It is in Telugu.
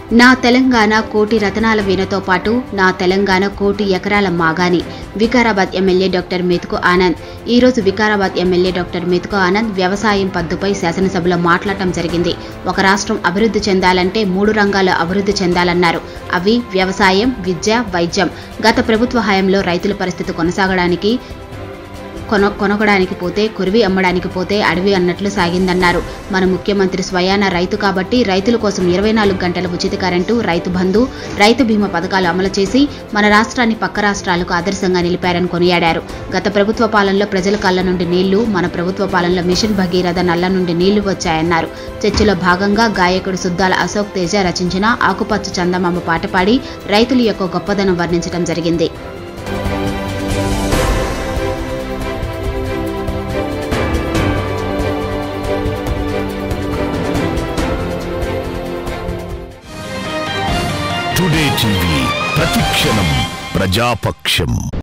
నా తెలంగాణ కోటి రతనాల వీణతో పాటు నా తెలంగాణ కోటి ఎకరాల మాగాని వికారాబాద్ ఎమ్మెల్యే డాక్టర్ మెతుకు ఆనంద్ ఈ రోజు వికారాబాద్ ఎమ్మెల్యే డాక్టర్ మెతుకు ఆనంద్ వ్యవసాయం పద్దుపై శాసనసభలో మాట్లాడటం జరిగింది ఒక రాష్ట్రం అభివృద్ధి చెందాలంటే మూడు రంగాల్లో అభివృద్ధి చెందాలన్నారు అవి వ్యవసాయం విద్య వైద్యం గత ప్రభుత్వ హయాంలో రైతుల పరిస్థితి కొనసాగడానికి కొన కొనగడానికి పోతే కురివి అమ్మడానికి పోతే అడవి అన్నట్లు సాగిందన్నారు మన ముఖ్యమంత్రి స్వయాన రైతు కాబట్టి రైతుల కోసం ఇరవై నాలుగు గంటల ఉచిత కరెంటు రైతు బంధు రైతు బీమా పథకాలు అమలు చేసి మన రాష్ట్రాన్ని పక్క రాష్ట్రాలకు ఆదర్శంగా నిలిపారని కొనియాడారు గత ప్రభుత్వ పాలనలో ప్రజల కళ్ళ నుండి నీళ్లు మన ప్రభుత్వ పాలనలో మిషన్ భగీరథ నల్ల నుండి నీళ్లు వచ్చాయన్నారు చర్చలో భాగంగా గాయకుడు సుద్దాల అశోక్ తేజ రచించిన ఆకుపచ్చ చందమామ పాట పాడి రైతుల యొక్క గొప్పదనం వర్ణించడం జరిగింది టుడే టీవీ ప్రతిక్షణం ప్రజాపక్షం